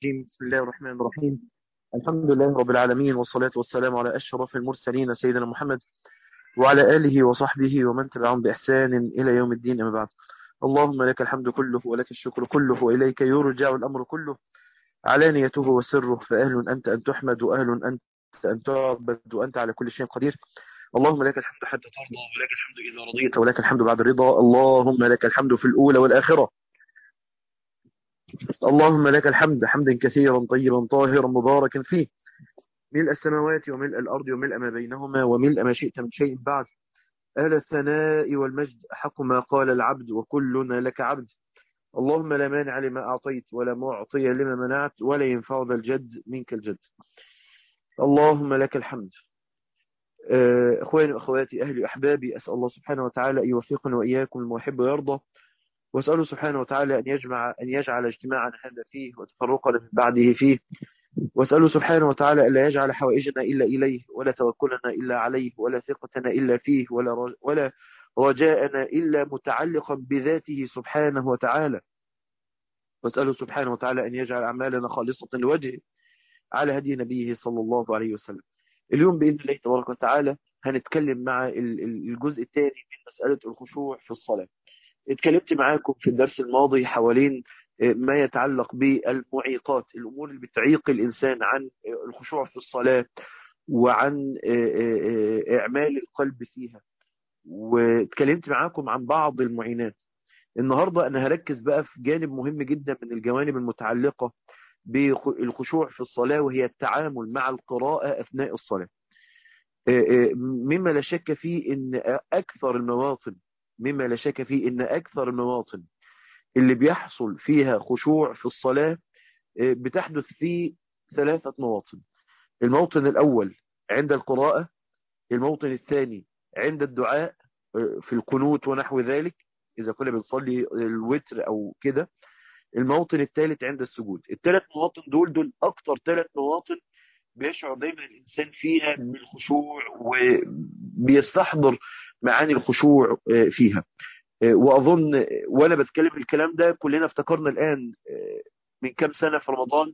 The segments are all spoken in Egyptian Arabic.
الرجيم بسم الله الرحمن الرحيم الحمد لله رب العالمين والصلاة والسلام على أشرف المرسلين سيدنا محمد وعلى آله وصحبه ومن تبعهم بإحسان إلى يوم الدين أما بعد اللهم لك الحمد كله ولك الشكر كله وإليك يرجع الأمر كله علانيته وسره فأهل أنت أن تحمد وأهل أنت أن تعبد وأنت على كل شيء قدير اللهم لك الحمد حتى ترضى ولك الحمد إذا رضيت ولك الحمد بعد الرضا اللهم لك الحمد في الأولى والآخرة اللهم لك الحمد حمدا كثيرا طيبا طاهرا مباركا فيه ملء السماوات وملء الأرض وملء ما بينهما وملء ما شئت من شيء بعد أهل الثناء والمجد حق ما قال العبد وكلنا لك عبد اللهم لا مانع لما أعطيت ولا معطي لما منعت ولا ينفع ذا الجد منك الجد اللهم لك الحمد أخواني وأخواتي أهلي وأحبابي أسأل الله سبحانه وتعالى أن يوفقنا وإياكم المحب ويرضى وأسأله سبحانه وتعالى أن يجمع أن يجعل اجتماعنا هذا فيه وتفرقنا من بعده فيه وأسأله سبحانه وتعالى ألا يجعل حوائجنا إلا إليه ولا توكلنا إلا عليه ولا ثقتنا إلا فيه ولا ولا رجاءنا إلا متعلقا بذاته سبحانه وتعالى وأسأله سبحانه وتعالى أن يجعل أعمالنا خالصة لوجهه على هدي نبيه صلى الله عليه وسلم اليوم بإذن الله تبارك وتعالى هنتكلم مع الجزء الثاني من مسألة الخشوع في الصلاة اتكلمت معاكم في الدرس الماضي حوالين ما يتعلق بالمعيقات الأمور اللي بتعيق الإنسان عن الخشوع في الصلاة وعن إعمال القلب فيها واتكلمت معاكم عن بعض المعينات النهاردة أنا هركز بقى في جانب مهم جدا من الجوانب المتعلقة بالخشوع في الصلاة وهي التعامل مع القراءة أثناء الصلاة مما لا شك فيه أن أكثر المواطن مما لا شك فيه أن أكثر المواطن اللي بيحصل فيها خشوع في الصلاة بتحدث في ثلاثة مواطن الموطن الأول عند القراءة الموطن الثاني عند الدعاء في القنوت ونحو ذلك إذا كنا بنصلي الوتر أو كده الموطن الثالث عند السجود الثلاث مواطن دول دول أكتر ثلاث مواطن بيشعر دايما الإنسان فيها بالخشوع وبيستحضر معاني الخشوع فيها وأظن وأنا بتكلم الكلام ده كلنا افتكرنا الآن من كام سنة في رمضان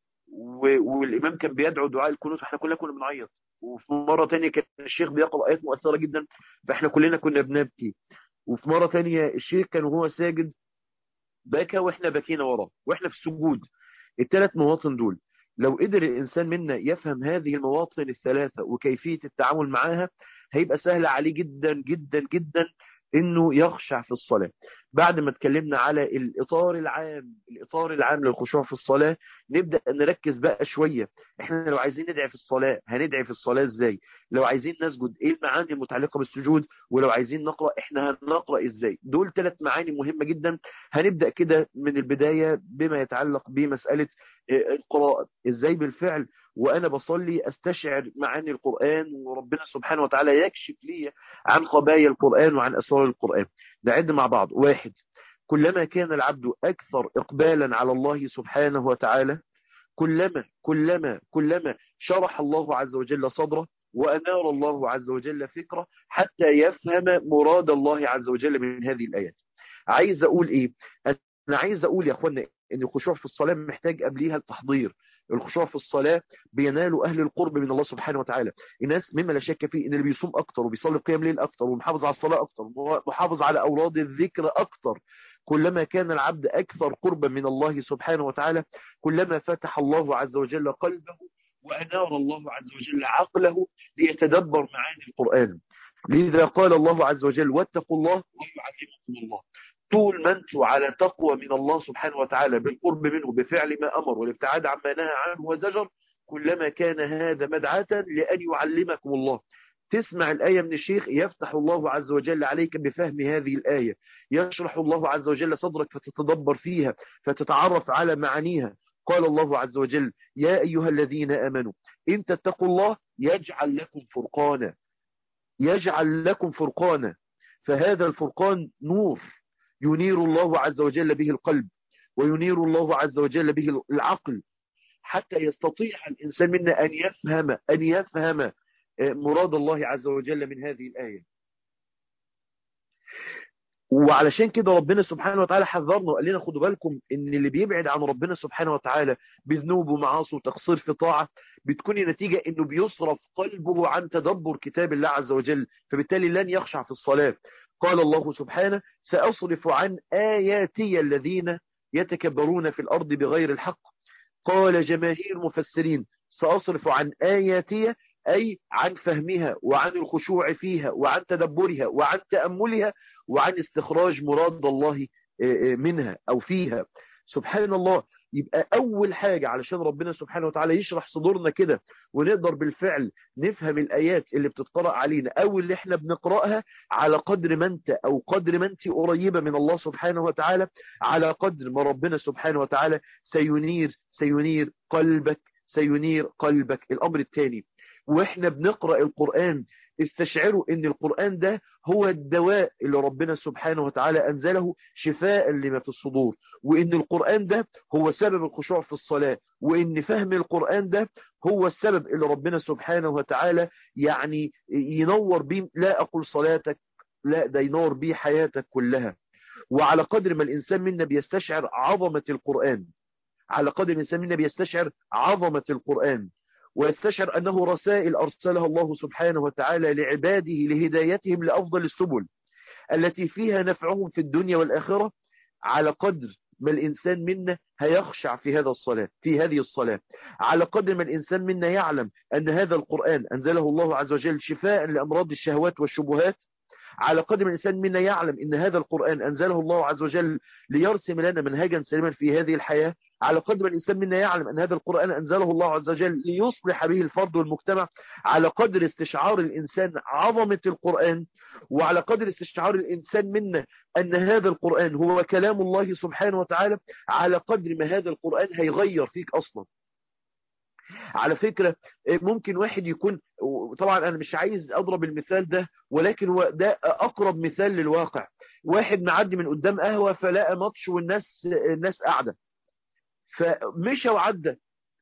والإمام كان بيدعو دعاء الكنوت فاحنا كلنا كنا بنعيط وفي مرة تانية كان الشيخ بيقرأ آيات مؤثرة جدا فاحنا كلنا كنا بنبكي وفي مرة تانية الشيخ كان وهو ساجد بكى واحنا بكينا وراه واحنا في السجود الثلاث مواطن دول لو قدر الإنسان منا يفهم هذه المواطن الثلاثة وكيفية التعامل معها هيبقى سهل عليه جدا جدا جدا انه يخشع في الصلاة بعد ما اتكلمنا على الاطار العام الاطار العام للخشوع في الصلاة نبدأ نركز بقى شوية احنا لو عايزين ندعي في الصلاة هندعي في الصلاة ازاي لو عايزين نسجد ايه المعاني المتعلقة بالسجود ولو عايزين نقرأ احنا هنقرأ ازاي دول ثلاث معاني مهمة جدا هنبدأ كده من البداية بما يتعلق بمسألة القراءة ازاي بالفعل وانا بصلي استشعر معاني القرآن وربنا سبحانه وتعالى يكشف لي عن خبايا القرآن وعن اسرار القرآن نعد مع بعض واحد كلما كان العبد اكثر اقبالا على الله سبحانه وتعالى كلما كلما كلما شرح الله عز وجل صدره وانار الله عز وجل فكره حتى يفهم مراد الله عز وجل من هذه الايات عايز اقول ايه انا عايز اقول يا اخوانا ان الخشوع في الصلاة محتاج قبليها التحضير الخشوع في الصلاة بينالوا أهل القرب من الله سبحانه وتعالى الناس مما لا شك فيه إن اللي بيصوم أكتر وبيصلي قيام ليل أكتر ومحافظ على الصلاة أكتر ومحافظ على أوراد الذكر أكتر كلما كان العبد أكثر قربا من الله سبحانه وتعالى كلما فتح الله عز وجل قلبه وأنار الله عز وجل عقله ليتدبر معاني القرآن لذا قال الله عز وجل واتقوا الله ويعلمكم الله طول ما انتوا على تقوى من الله سبحانه وتعالى بالقرب منه بفعل ما أمر والابتعاد عما نهى عنه وزجر كلما كان هذا مدعاة لأن يعلمكم الله تسمع الآية من الشيخ يفتح الله عز وجل عليك بفهم هذه الآية يشرح الله عز وجل صدرك فتتدبر فيها فتتعرف على معانيها قال الله عز وجل يا أيها الذين آمنوا إن تتقوا الله يجعل لكم فرقانا يجعل لكم فرقانا فهذا الفرقان نور ينير الله عز وجل به القلب وينير الله عز وجل به العقل حتى يستطيع الإنسان منا أن يفهم أن يفهم مراد الله عز وجل من هذه الآية وعلشان كده ربنا سبحانه وتعالى حذرنا وقال لنا خدوا بالكم ان اللي بيبعد عن ربنا سبحانه وتعالى بذنوب ومعاصي وتقصير في طاعة بتكون النتيجة انه بيصرف قلبه عن تدبر كتاب الله عز وجل فبالتالي لن يخشع في الصلاة قال الله سبحانه سأصرف عن آياتي الذين يتكبرون في الأرض بغير الحق قال جماهير مفسرين سأصرف عن آياتي أي عن فهمها وعن الخشوع فيها وعن تدبرها وعن تأملها وعن استخراج مراد الله منها أو فيها سبحان الله يبقى أول حاجة علشان ربنا سبحانه وتعالى يشرح صدورنا كده ونقدر بالفعل نفهم الآيات اللي بتتقرأ علينا أو اللي احنا بنقرأها على قدر ما انت أو قدر ما انت قريبة من الله سبحانه وتعالى على قدر ما ربنا سبحانه وتعالى سينير سينير قلبك سينير قلبك الأمر الثاني واحنا بنقرأ القرآن استشعروا ان القرآن ده هو الدواء اللي ربنا سبحانه وتعالى انزله شفاء لما في الصدور وان القرآن ده هو سبب الخشوع في الصلاة وان فهم القرآن ده هو السبب اللي ربنا سبحانه وتعالى يعني ينور بيه لا اقول صلاتك لا ده ينور بيه حياتك كلها وعلى قدر ما الانسان منا بيستشعر عظمة القرآن على قدر الانسان منا بيستشعر عظمة القرآن ويستشعر أنه رسائل أرسلها الله سبحانه وتعالى لعباده لهدايتهم لأفضل السبل التي فيها نفعهم في الدنيا والآخرة على قدر ما الإنسان منا هيخشع في هذا الصلاة في هذه الصلاة على قدر ما الإنسان منا يعلم أن هذا القرآن أنزله الله عز وجل شفاء لأمراض الشهوات والشبهات على قدر ما الإنسان منا يعلم أن هذا القرآن أنزله الله عز وجل ليرسم لنا منهجا سليما في هذه الحياة على قدر ما الإنسان منا يعلم أن هذا القرآن أنزله الله عز وجل ليصلح به الفرد والمجتمع على قدر استشعار الإنسان عظمة القرآن وعلى قدر استشعار الإنسان منا أن هذا القرآن هو كلام الله سبحانه وتعالى على قدر ما هذا القرآن هيغير فيك أصلا على فكرة ممكن واحد يكون طبعا أنا مش عايز أضرب المثال ده ولكن هو ده أقرب مثال للواقع واحد معدي من قدام قهوة فلقى ماتش والناس الناس قاعدة فمشى وعدى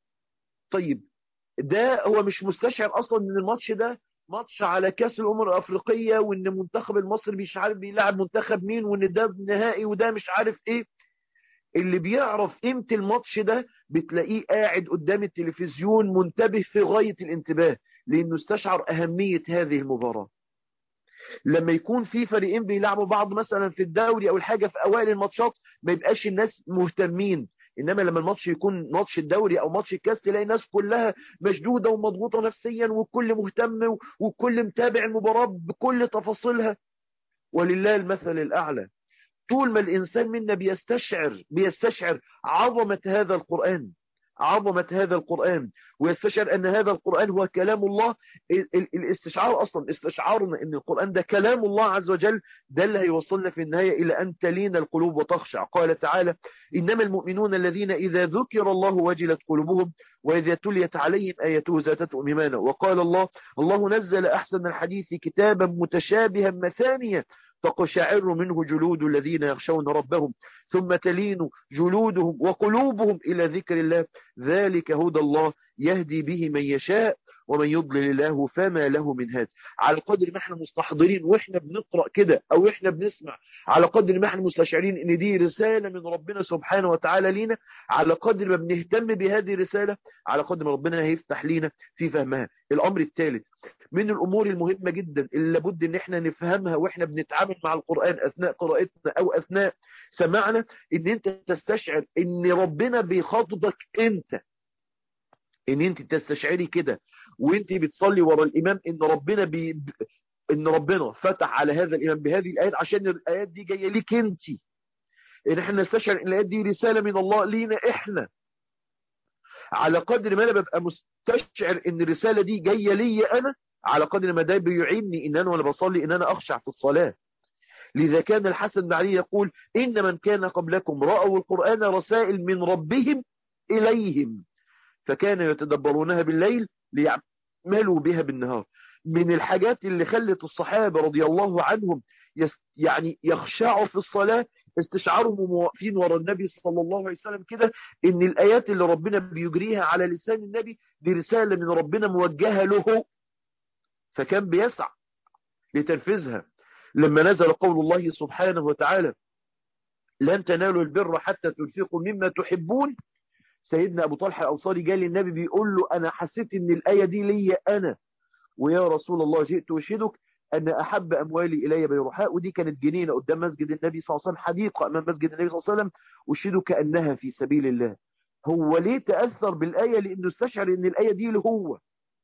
طيب ده هو مش مستشعر أصلا ان الماتش ده ماتش على كاس الامم الافريقيه وان المنتخب المصري مش عارف بيلعب منتخب مين وان ده نهائي وده مش عارف ايه اللي بيعرف قيمة الماتش ده بتلاقيه قاعد قدام التلفزيون منتبه في غاية الانتباه لانه استشعر اهمية هذه المباراة لما يكون في فريقين بيلعبوا بعض مثلا في الدوري او الحاجة في اوائل الماتشات ما يبقاش الناس مهتمين انما لما الماتش يكون ماتش الدوري او ماتش الكاس تلاقي الناس كلها مشدودة ومضغوطة نفسيا والكل مهتم والكل متابع المباراة بكل تفاصيلها ولله المثل الاعلى طول ما الإنسان منا بيستشعر بيستشعر عظمة هذا القرآن عظمة هذا القرآن ويستشعر أن هذا القرآن هو كلام الله الاستشعار أصلا استشعارنا أن القرآن ده كلام الله عز وجل ده اللي هيوصلنا في النهاية إلى أن تلين القلوب وتخشع قال تعالى إنما المؤمنون الذين إذا ذكر الله وجلت قلوبهم وإذا تليت عليهم آياته زادتهم إيمانا وقال الله الله نزل أحسن الحديث كتابا متشابها مثانية تقشعر منه جلود الذين يخشون ربهم ثم تلين جلودهم وقلوبهم إلى ذكر الله ذلك هدى الله يهدي به من يشاء ومن يضلل الله فما له من هاد على قدر ما احنا مستحضرين واحنا بنقرأ كده او احنا بنسمع على قدر ما احنا مستشعرين ان دي رسالة من ربنا سبحانه وتعالى لينا على قدر ما بنهتم بهذه الرسالة على قدر ما ربنا هيفتح لينا في فهمها الامر الثالث من الامور المهمة جدا اللي لابد ان احنا نفهمها واحنا بنتعامل مع القرآن اثناء قراءتنا او اثناء سمعنا ان انت تستشعر ان ربنا بيخاطبك انت ان انت تستشعري كده وانت بتصلي ورا الامام ان ربنا بي ان ربنا فتح على هذا الامام بهذه الايات عشان الايات دي جايه ليك انت ان احنا نستشعر ان الايات دي رساله من الله لينا احنا على قدر ما انا ببقى مستشعر ان الرساله دي جايه ليا انا على قدر ما ده بيعيني ان انا وانا بصلي ان انا اخشع في الصلاه لذا كان الحسن بن علي يقول ان من كان قبلكم راوا القران رسائل من ربهم اليهم فكانوا يتدبرونها بالليل ليعملوا بها بالنهار من الحاجات اللي خلت الصحابة رضي الله عنهم يعني يخشعوا في الصلاة استشعارهم ومواقفين ورا النبي صلى الله عليه وسلم كده ان الايات اللي ربنا بيجريها على لسان النبي دي رسالة من ربنا موجهة له فكان بيسعى لتنفيذها لما نزل قول الله سبحانه وتعالى لن تنالوا البر حتى تنفقوا مما تحبون سيدنا أبو طلحة الأنصاري جاء للنبي بيقول له أنا حسيت إن الآية دي لي أنا ويا رسول الله جئت أشهدك أن أحب أموالي إلي بيرحاء ودي كانت جنينة قدام مسجد النبي صلى الله عليه وسلم حديقة أمام مسجد النبي صلى الله عليه وسلم أشهدك أنها في سبيل الله هو ليه تأثر بالآية لأنه استشعر أن الآية دي له هو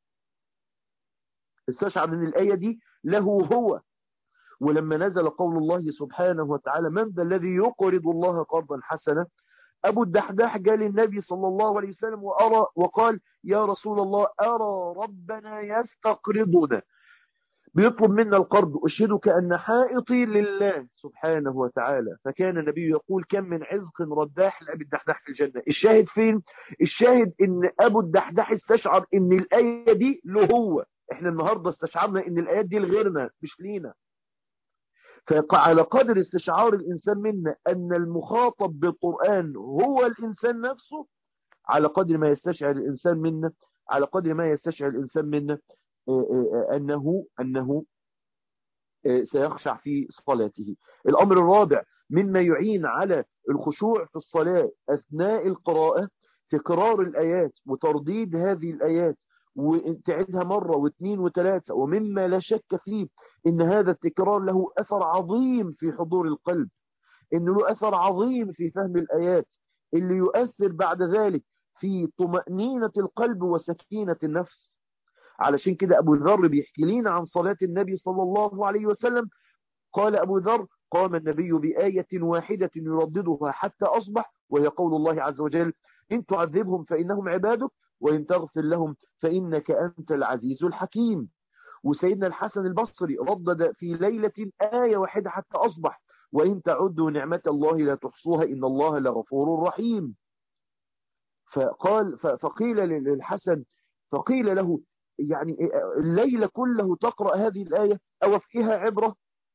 استشعر أن الآية دي له هو ولما نزل قول الله سبحانه وتعالى من ذا الذي يقرض الله قرضا حسنا أبو الدحداح قال النبي صلى الله عليه وسلم وأرى وقال يا رسول الله أرى ربنا يستقرضنا بيطلب منا القرض أشهدك أن حائطي لله سبحانه وتعالى فكان النبي يقول كم من عزق رداح لأبي الدحداح في الجنة الشاهد فين الشاهد ان أبو الدحداح استشعر ان الآية دي له هو احنا النهاردة استشعرنا ان الآيات دي لغيرنا مش لينا فعلى قدر استشعار الإنسان منا أن المخاطب بالقرآن هو الإنسان نفسه على قدر ما يستشعر الإنسان منا على قدر ما يستشعر الإنسان منا أنه أنه سيخشع في صلاته الأمر الرابع مما يعين على الخشوع في الصلاة أثناء القراءة تكرار الآيات وترديد هذه الآيات وتعيدها مرة واثنين وثلاثة ومما لا شك فيه ان هذا التكرار له اثر عظيم في حضور القلب انه له اثر عظيم في فهم الايات اللي يؤثر بعد ذلك في طمأنينة القلب وسكينة النفس علشان كده ابو ذر بيحكي لنا عن صلاة النبي صلى الله عليه وسلم قال ابو ذر قام النبي بآية واحدة يرددها حتى اصبح وهي قول الله عز وجل ان تعذبهم فانهم عبادك وإن تغفر لهم فإنك أنت العزيز الحكيم وسيدنا الحسن البصري ردد في ليلة آية واحدة حتى أصبح وإن تعدوا نعمة الله لا تحصوها إن الله لغفور رحيم فقال فقيل للحسن فقيل له يعني الليل كله تقرأ هذه الآية أو فيها عبرة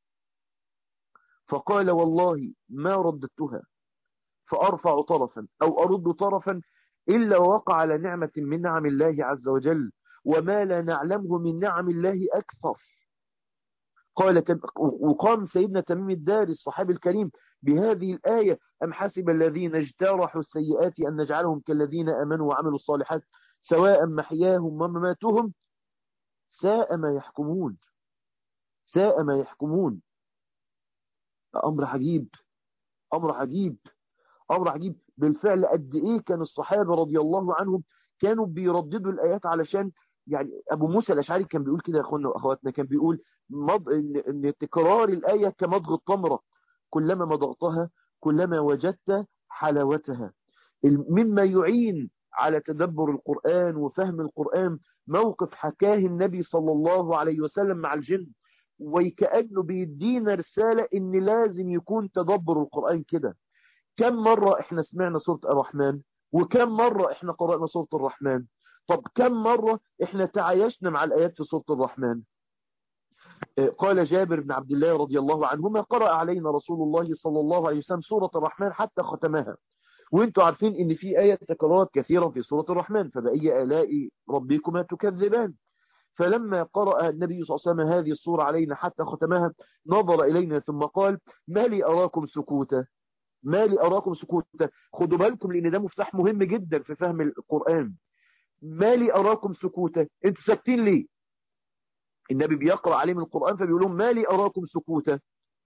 فقال والله ما رددتها فأرفع طرفا أو أرد طرفا إلا وقع على نعمة من نعم الله عز وجل وما لا نعلمه من نعم الله أكثر قال وقام سيدنا تميم الداري الصحابي الكريم بهذه الآية أم حسب الذين اجترحوا السيئات أن نجعلهم كالذين أمنوا وعملوا الصالحات سواء محياهم ومماتهم ساء ما يحكمون ساء ما يحكمون أمر عجيب أمر عجيب أمر عجيب بالفعل قد إيه كان الصحابة رضي الله عنهم كانوا بيرددوا الآيات علشان يعني أبو موسى الأشعري كان بيقول كده يا أخوانا وأخواتنا كان بيقول مض... إن... إن تكرار الآية كمضغ التمرة كلما مضغتها كلما وجدت حلاوتها مما يعين على تدبر القرآن وفهم القرآن موقف حكاه النبي صلى الله عليه وسلم مع الجن وكأنه بيدينا رسالة ان لازم يكون تدبر القرآن كده كم مرة احنا سمعنا سورة الرحمن وكم مرة احنا قرأنا سورة الرحمن طب كم مرة احنا تعايشنا مع الآيات في سورة الرحمن قال جابر بن عبد الله رضي الله عنهما قرأ علينا رسول الله صلى الله عليه وسلم سورة الرحمن حتى ختمها وانتوا عارفين ان في آية تكررت كثيرا في سورة الرحمن فبأي آلاء ربكما تكذبان فلما قرأ النبي صلى الله عليه وسلم هذه السورة علينا حتى ختمها نظر إلينا ثم قال ما لي أراكم سكوتا ما لي أراكم سكوتا خدوا بالكم لأن ده مفتاح مهم جدا في فهم القرآن ما لي أراكم سكوتا انتوا ساكتين ليه النبي بيقرأ عليهم القرآن فبيقول لهم ما لي أراكم سكوتا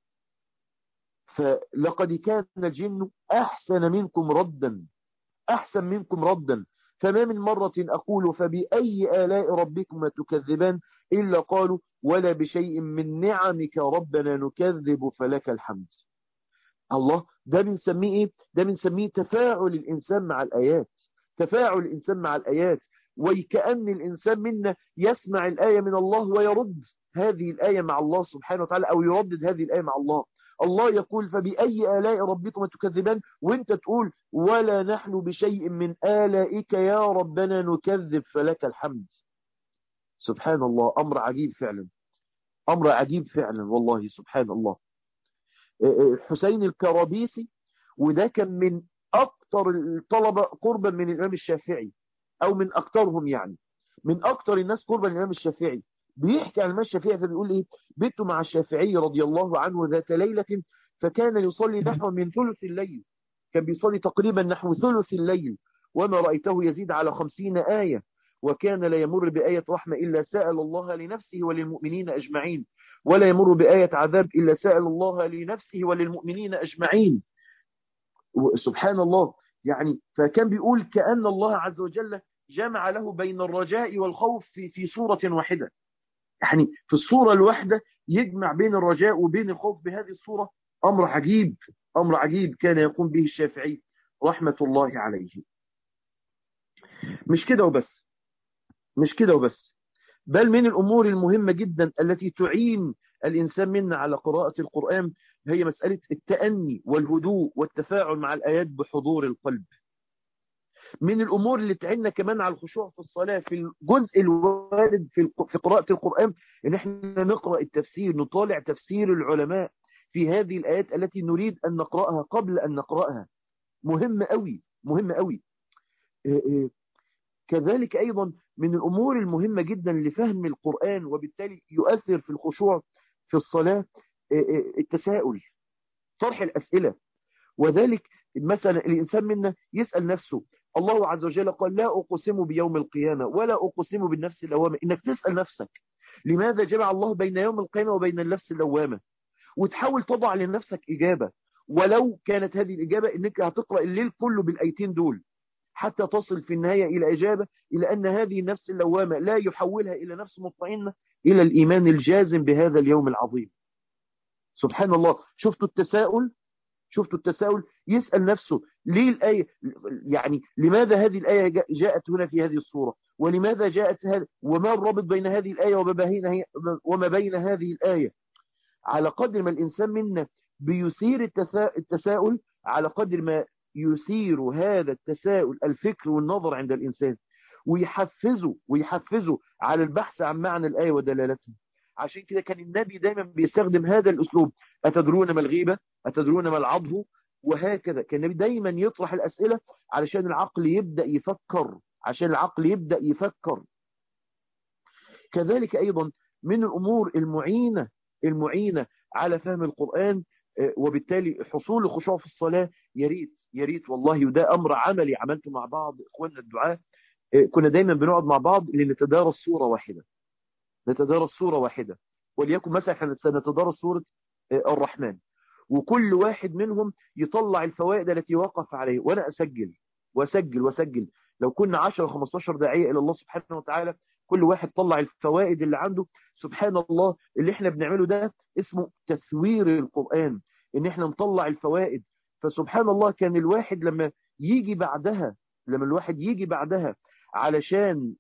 فلقد كان الجن أحسن منكم ردا أحسن منكم ردا فما من مرة أقول فبأي آلاء ربكما تكذبان إلا قالوا ولا بشيء من نعمك ربنا نكذب فلك الحمد الله ده بنسميه ايه ده بنسميه تفاعل الإنسان مع الآيات تفاعل الإنسان مع الآيات وكأن الإنسان منا يسمع الآية من الله ويرد هذه الآية مع الله سبحانه وتعالى أو يردد هذه الآية مع الله الله يقول فبأي آلاء ربكم تكذبان وانت تقول ولا نحن بشيء من آلائك يا ربنا نكذب فلك الحمد سبحان الله أمر عجيب فعلا أمر عجيب فعلا والله سبحان الله حسين الكرابيسي وده كان من أكثر الطلبة قربا من الإمام الشافعي أو من أكثرهم يعني من أكثر الناس قربا من الإمام الشافعي بيحكي عن الشافعي فبيقول ايه بت مع الشافعي رضي الله عنه ذات ليلة فكان يصلي نحو من ثلث الليل كان بيصلي تقريبا نحو ثلث الليل وما رأيته يزيد على خمسين آية وكان لا يمر بآية رحمة إلا سأل الله لنفسه وللمؤمنين أجمعين ولا يمر بآية عذاب إلا سأل الله لنفسه وللمؤمنين أجمعين سبحان الله يعني فكان بيقول كأن الله عز وجل جمع له بين الرجاء والخوف في, في صورة واحدة يعني في الصورة الواحدة يجمع بين الرجاء وبين الخوف بهذه الصورة أمر عجيب أمر عجيب كان يقوم به الشافعي رحمة الله عليه مش كده وبس مش كده وبس بل من الأمور المهمة جدا التي تعين الإنسان منا على قراءة القرآن هي مسألة التأني والهدوء والتفاعل مع الآيات بحضور القلب من الأمور اللي تعيننا كمان على الخشوع في الصلاة في الجزء الوارد في في قراءة القرآن إن احنا نقرأ التفسير نطالع تفسير العلماء في هذه الآيات التي نريد أن نقرأها قبل أن نقرأها مهم قوي مهم قوي كذلك أيضا من الأمور المهمة جدا لفهم القرآن وبالتالي يؤثر في الخشوع في الصلاة التساؤل طرح الأسئلة وذلك مثلا الإنسان منا يسأل نفسه الله عز وجل قال لا أقسم بيوم القيامة ولا أقسم بالنفس اللوامة إنك تسأل نفسك لماذا جمع الله بين يوم القيامة وبين النفس اللوامة وتحاول تضع لنفسك إجابة ولو كانت هذه الإجابة إنك هتقرأ الليل كله بالأيتين دول حتى تصل في النهاية إلى إجابة إلى أن هذه النفس اللوامة لا يحولها إلى نفس مطمئنة إلى الإيمان الجازم بهذا اليوم العظيم سبحان الله شفتوا التساؤل شفتوا التساؤل يسأل نفسه ليه الآية يعني لماذا هذه الآية جاءت هنا في هذه الصورة ولماذا جاءت هذا وما الرابط بين هذه الآية وما بين هذه الآية على قدر ما الإنسان منا بيثير التساؤل على قدر ما يثير هذا التساؤل الفكر والنظر عند الإنسان ويحفزه ويحفزه على البحث عن معنى الآية ودلالتها عشان كده كان النبي دايما بيستخدم هذا الأسلوب أتدرون ما الغيبة أتدرون ما العضه وهكذا كان النبي دايما يطرح الأسئلة علشان العقل يبدأ يفكر عشان العقل يبدأ يفكر كذلك أيضا من الأمور المعينة المعينة على فهم القرآن وبالتالي حصول الخشوع في الصلاة يريد يريد والله وده أمر عملي عملته مع بعض إخواننا الدعاء كنا دايما بنقعد مع بعض لنتدارس صورة واحدة نتدارس صورة واحدة وليكن مثلا احنا سنتدارس صورة الرحمن وكل واحد منهم يطلع الفوائد التي وقف عليه وانا اسجل واسجل واسجل لو كنا 10 15 داعية الى الله سبحانه وتعالى كل واحد طلع الفوائد اللي عنده سبحان الله اللي احنا بنعمله ده اسمه تثوير القرآن ان احنا نطلع الفوائد فسبحان الله كان الواحد لما يجي بعدها لما الواحد يجي بعدها علشان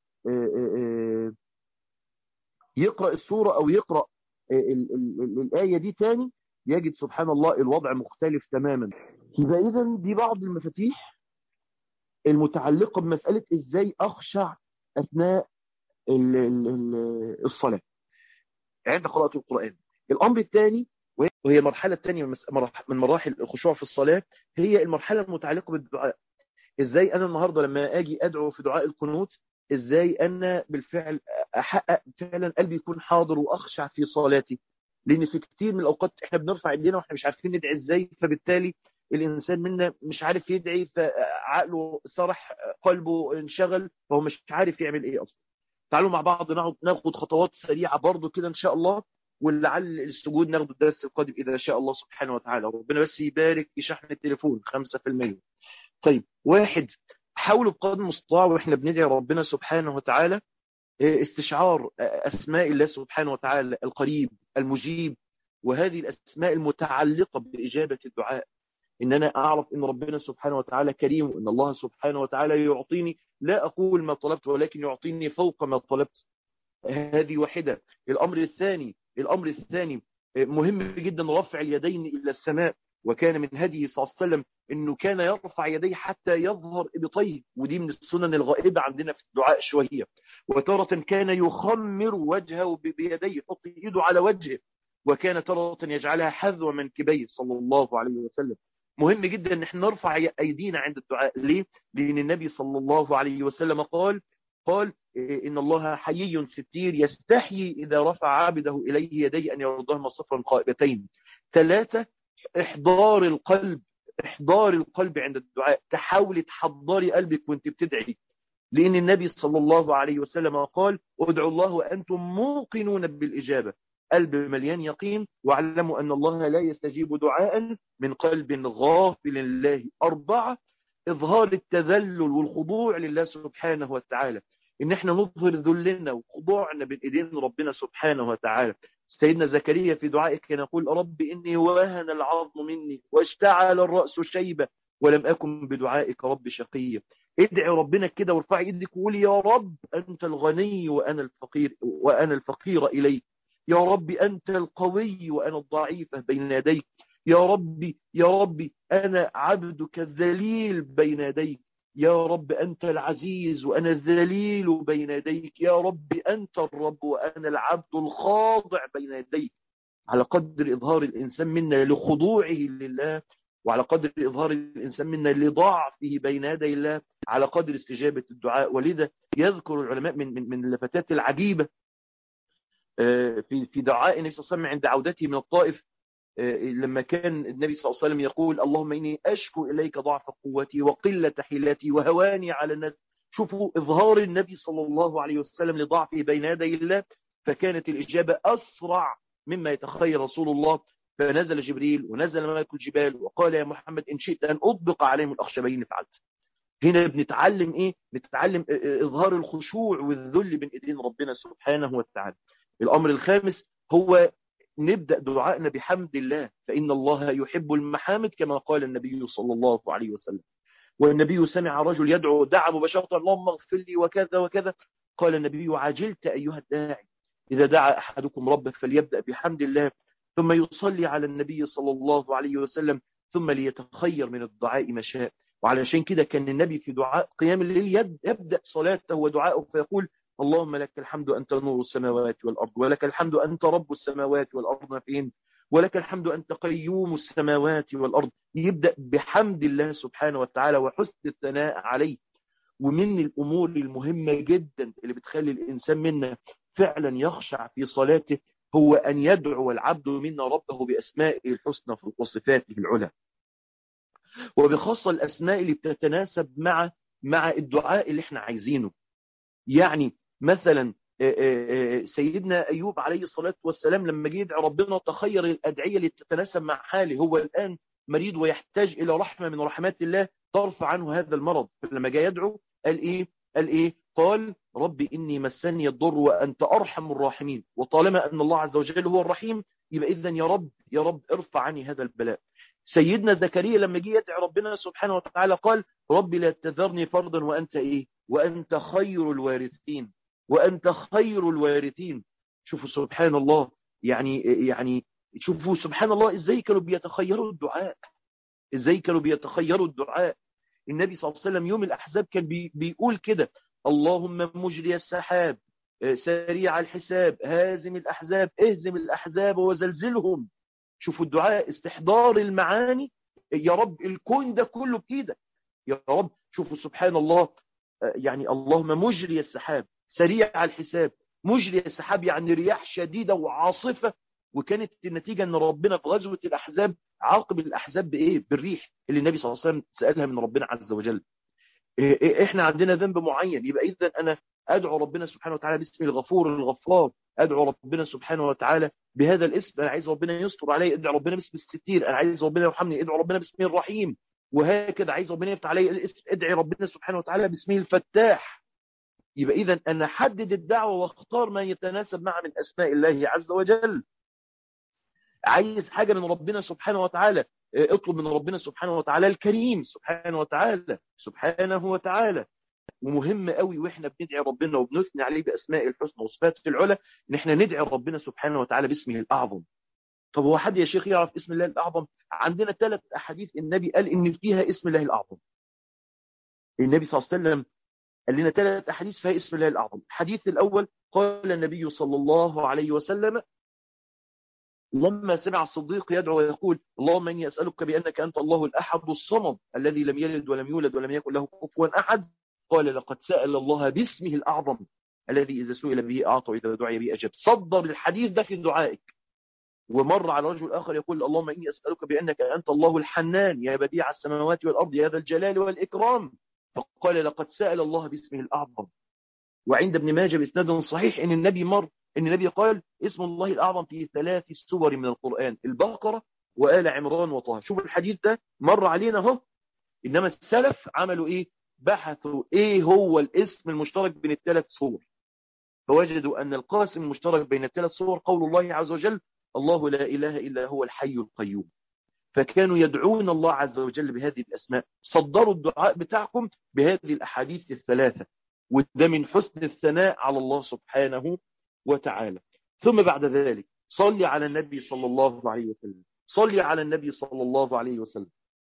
يقرأ السورة او يقرأ ال ال ال الآية دي تاني يجد سبحان الله الوضع مختلف تماما يبقى اذا دي بعض المفاتيح المتعلقة بمسألة ازاي اخشع اثناء الصلاة عند قراءة القرآن الامر الثاني وهي المرحلة الثانية من مراحل الخشوع في الصلاة هي المرحلة المتعلقة بالدعاء ازاي انا النهاردة لما اجي ادعو في دعاء القنوت ازاي انا بالفعل احقق فعلا قلبي يكون حاضر واخشع في صلاتي لان في كتير من الاوقات احنا بنرفع ايدينا واحنا مش عارفين ندعي ازاي فبالتالي الانسان منا مش عارف يدعي فعقله سرح قلبه انشغل فهو مش عارف يعمل ايه اصلا تعالوا مع بعض ناخد خطوات سريعة برضو كده ان شاء الله ولعل السجود ناخد الدرس القادم اذا شاء الله سبحانه وتعالى ربنا بس يبارك في شحن التليفون 5% طيب واحد حاولوا بقدر المستطاع واحنا بندعي ربنا سبحانه وتعالى استشعار اسماء الله سبحانه وتعالى القريب المجيب وهذه الاسماء المتعلقة باجابة الدعاء ان انا اعرف ان ربنا سبحانه وتعالى كريم وان الله سبحانه وتعالى يعطيني لا اقول ما طلبت ولكن يعطيني فوق ما طلبت هذه واحدة الامر الثاني الامر الثاني مهم جدا رفع اليدين الى السماء وكان من هديه صلى الله عليه وسلم انه كان يرفع يديه حتى يظهر ابطيه ودي من السنن الغائبة عندنا في الدعاء شوية وتارة كان يخمر وجهه بيديه يحط ايده على وجهه وكان تارة يجعلها حذو منكبيه صلى الله عليه وسلم مهم جدا ان احنا نرفع ايدينا عند الدعاء ليه لان النبي صلى الله عليه وسلم قال قال إن الله حيي ستير يستحيي إذا رفع عبده إليه يديه أن يردهما صفرا قائبتين ثلاثة إحضار القلب إحضار القلب عند الدعاء تحاولي تحضري قلبك وانت بتدعي لأن النبي صلى الله عليه وسلم قال ادعوا الله وأنتم موقنون بالإجابة قلب مليان يقين واعلموا أن الله لا يستجيب دعاء من قلب غافل لله أربعة إظهار التذلل والخضوع لله سبحانه وتعالى إن احنا نظهر ذلنا وخضوعنا بين إيدين ربنا سبحانه وتعالى سيدنا زكريا في دعائه كان يقول رب إني وهن العظم مني واشتعل الرأس شيبة ولم أكن بدعائك رب شقيا ادعي ربنا كده وارفعي ايدك وقولي يا رب أنت الغني وأنا الفقير وأنا الفقير إليك يا رب أنت القوي وأنا الضعيفة بين يديك يا ربي يا ربي أنا عبدك الذليل بين يديك يا رب أنت العزيز وأنا الذليل بين يديك يا رب أنت الرب وأنا العبد الخاضع بين يديك على قدر إظهار الإنسان منا لخضوعه لله وعلى قدر إظهار الإنسان منا لضعفه بين يدي الله على قدر استجابة الدعاء ولذا يذكر العلماء من من من اللفتات العجيبة في في دعاء النبي صلى الله عليه وسلم عند عودته من الطائف لما كان النبي صلى الله عليه وسلم يقول اللهم إني أشكو إليك ضعف قوتي وقلة حيلتي وهواني على الناس شوفوا إظهار النبي صلى الله عليه وسلم لضعفه بين يدي الله فكانت الإجابة أسرع مما يتخيل رسول الله فنزل جبريل ونزل ملك الجبال وقال يا محمد إن شئت أن أطبق عليهم الأخشبين فعلت هنا بنتعلم إيه؟ نتعلم إظهار الخشوع والذل بين إيدين ربنا سبحانه وتعالى الأمر الخامس هو نبدأ دعائنا بحمد الله فإن الله يحب المحامد كما قال النبي صلى الله عليه وسلم والنبي سمع رجل يدعو دعا مباشرة اللهم اغفر لي وكذا وكذا قال النبي عجلت أيها الداعي إذا دعا أحدكم ربه فليبدأ بحمد الله ثم يصلي على النبي صلى الله عليه وسلم ثم ليتخير من الدعاء ما شاء وعلشان كده كان النبي في دعاء قيام الليل يبدأ صلاته ودعاءه فيقول اللهم لك الحمد أنت نور السماوات والأرض ولك الحمد أنت رب السماوات والأرض فين ولك الحمد أنت قيوم السماوات والأرض يبدأ بحمد الله سبحانه وتعالى وحسن الثناء عليه ومن الأمور المهمة جدا اللي بتخلي الإنسان منا فعلا يخشع في صلاته هو أن يدعو العبد منا ربه بأسمائه الحسنى وصفاته العلى وبخاصة الأسماء اللي بتتناسب مع مع الدعاء اللي احنا عايزينه يعني مثلا سيدنا أيوب عليه الصلاة والسلام لما جه يدعي ربنا تخير الأدعية اللي تتناسب مع حاله هو الآن مريض ويحتاج إلى رحمة من رحمات الله ترفع عنه هذا المرض لما جاء يدعو قال إيه قال إيه قال ربي إني مسني الضر وأنت أرحم الراحمين وطالما أن الله عز وجل هو الرحيم يبقى إذن يا رب يا رب ارفع عني هذا البلاء سيدنا زكريا لما جه يدعي ربنا سبحانه وتعالى قال ربي لا تذرني فردا وأنت إيه وأنت خير الوارثين وأنت خير الوارثين شوفوا سبحان الله يعني يعني شوفوا سبحان الله ازاي كانوا بيتخيروا الدعاء ازاي كانوا بيتخيروا الدعاء النبي صلى الله عليه وسلم يوم الأحزاب كان بي بيقول كده اللهم مجري السحاب سريع الحساب هازم الأحزاب اهزم الأحزاب وزلزلهم شوفوا الدعاء استحضار المعاني يا رب الكون ده كله بإيدك يا رب شوفوا سبحان الله يعني اللهم مجري السحاب سريع الحساب مجري السحاب يعني رياح شديدة وعاصفة وكانت النتيجة ان ربنا في غزوة الأحزاب عاقب الأحزاب بإيه بالريح اللي النبي صلى الله عليه وسلم سألها من ربنا عز وجل احنا عندنا ذنب معين يبقى إذا أنا أدعو ربنا سبحانه وتعالى باسم الغفور الغفار أدعو ربنا سبحانه وتعالى بهذا الاسم أنا عايز ربنا يستر علي ادعو ربنا باسم الستير أنا عايز ربنا يرحمني ادعو ربنا باسمه الرحيم وهكذا عايز ربنا يفتح علي الاسم ادعي ربنا سبحانه وتعالى باسمه الفتاح يبقى إذا أنا حدد الدعوة واختار ما يتناسب مع من أسماء الله عز وجل عايز حاجة من ربنا سبحانه وتعالى اطلب من ربنا سبحانه وتعالى الكريم سبحانه وتعالى سبحانه وتعالى ومهم قوي واحنا بندعي ربنا وبنثني عليه باسماء الحسنى وصفاته العلى ان احنا ندعي ربنا سبحانه وتعالى باسمه الاعظم طب هو حد يا شيخ يعرف اسم الله الاعظم عندنا ثلاث احاديث النبي قال ان فيها اسم الله الاعظم النبي صلى الله عليه وسلم قال لنا ثلاث احاديث فيها اسم الله الاعظم الحديث الاول قال النبي صلى الله عليه وسلم لما سمع الصديق يدعو ويقول اللهم إني أسألك بأنك أنت الله الأحد الصمد الذي لم يلد ولم يولد ولم يكن له كفوا أحد قال لقد سأل الله باسمه الأعظم الذي إذا سئل به أعطى وإذا دعي به أجاب صدر الحديث ده في دعائك ومر على رجل آخر يقول اللهم إني أسألك بأنك أنت الله الحنان يا بديع السماوات والأرض يا ذا الجلال والإكرام فقال لقد سأل الله باسمه الأعظم وعند ابن ماجه بإسناد صحيح إن النبي مر إن النبي قال اسم الله الأعظم في ثلاث سور من القرآن البقرة وآل عمران وطه شوف الحديث ده مر علينا اهو إنما السلف عملوا إيه بحثوا إيه هو الاسم المشترك بين الثلاث سور فوجدوا أن القاسم المشترك بين الثلاث سور قول الله عز وجل الله لا إله إلا هو الحي القيوم فكانوا يدعون الله عز وجل بهذه الأسماء صدروا الدعاء بتاعكم بهذه الأحاديث الثلاثة وده من حسن الثناء على الله سبحانه وتعالى ثم بعد ذلك صلي على النبي صلى الله عليه وسلم صلي على النبي صلى الله عليه وسلم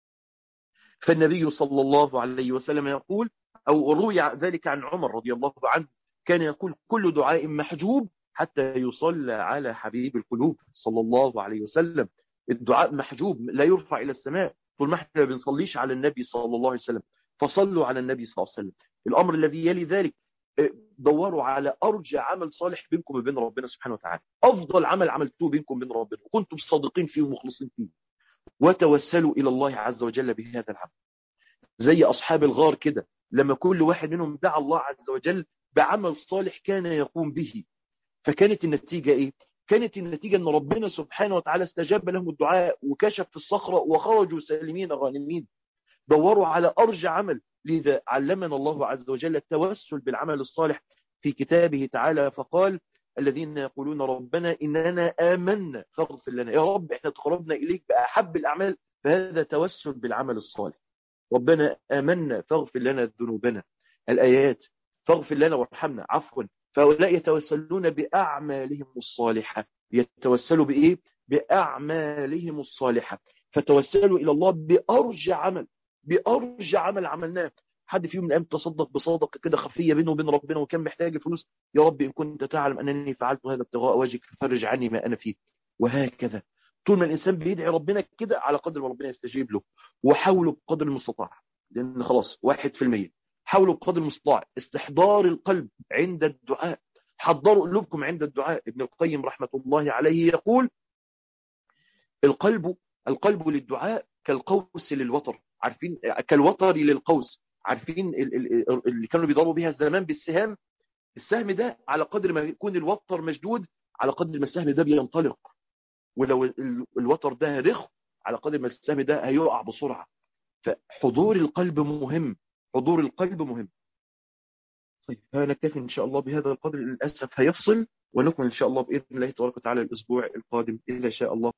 فالنبي صلى الله عليه وسلم يقول أو روي ذلك عن عمر رضي الله عنه كان يقول كل دعاء محجوب حتى يصلى على حبيب القلوب صلى الله عليه وسلم الدعاء محجوب لا يرفع إلى السماء طول ما احنا بنصليش على النبي صلى الله عليه وسلم فصلوا على النبي صلى الله عليه وسلم الأمر الذي يلي ذلك دوروا على أرجى عمل صالح بينكم وبين ربنا سبحانه وتعالى أفضل عمل عملتوه بينكم وبين ربنا وكنتم صادقين فيه ومخلصين فيه وتوسلوا إلى الله عز وجل بهذا العمل زي أصحاب الغار كده لما كل واحد منهم دعا الله عز وجل بعمل صالح كان يقوم به فكانت النتيجة إيه؟ كانت النتيجة أن ربنا سبحانه وتعالى استجاب لهم الدعاء وكشف في الصخرة وخرجوا سالمين غانمين دوروا على أرجى عمل لذا علمنا الله عز وجل التوسل بالعمل الصالح في كتابه تعالى فقال الذين يقولون ربنا إننا آمنا فاغفر لنا يا رب احنا تقربنا إليك بأحب الأعمال فهذا توسل بالعمل الصالح ربنا آمنا فاغفر لنا ذنوبنا الآيات فاغفر لنا وارحمنا عفوا فهؤلاء يتوسلون بأعمالهم الصالحة يتوسلوا بإيه؟ بأعمالهم الصالحة فتوسلوا إلى الله بأرجى عمل بأرجى عمل عملناه حد فيهم من الأيام تصدق بصدقة كده خفية بينه وبين ربنا وكان محتاج الفلوس يا رب إن كنت تعلم أنني فعلت هذا ابتغاء وجهك فرج عني ما أنا فيه وهكذا طول ما الإنسان بيدعي ربنا كده على قدر ما ربنا يستجيب له وحاولوا بقدر المستطاع لأن خلاص واحد في المية حاولوا بقدر المستطاع استحضار القلب عند الدعاء حضروا قلوبكم عند الدعاء ابن القيم رحمة الله عليه يقول القلب القلب للدعاء كالقوس للوتر عارفين كالوتر للقوس عارفين اللي كانوا بيضربوا بيها زمان بالسهام السهم ده على قدر ما يكون الوتر مشدود على قدر ما السهم ده بينطلق ولو الوتر ده رخ على قدر ما السهم ده هيقع بسرعة فحضور القلب مهم حضور القلب مهم طيب هنكتفي إن شاء الله بهذا القدر للأسف هيفصل ونكمل إن شاء الله بإذن الله تبارك وتعالى الأسبوع القادم إذا شاء الله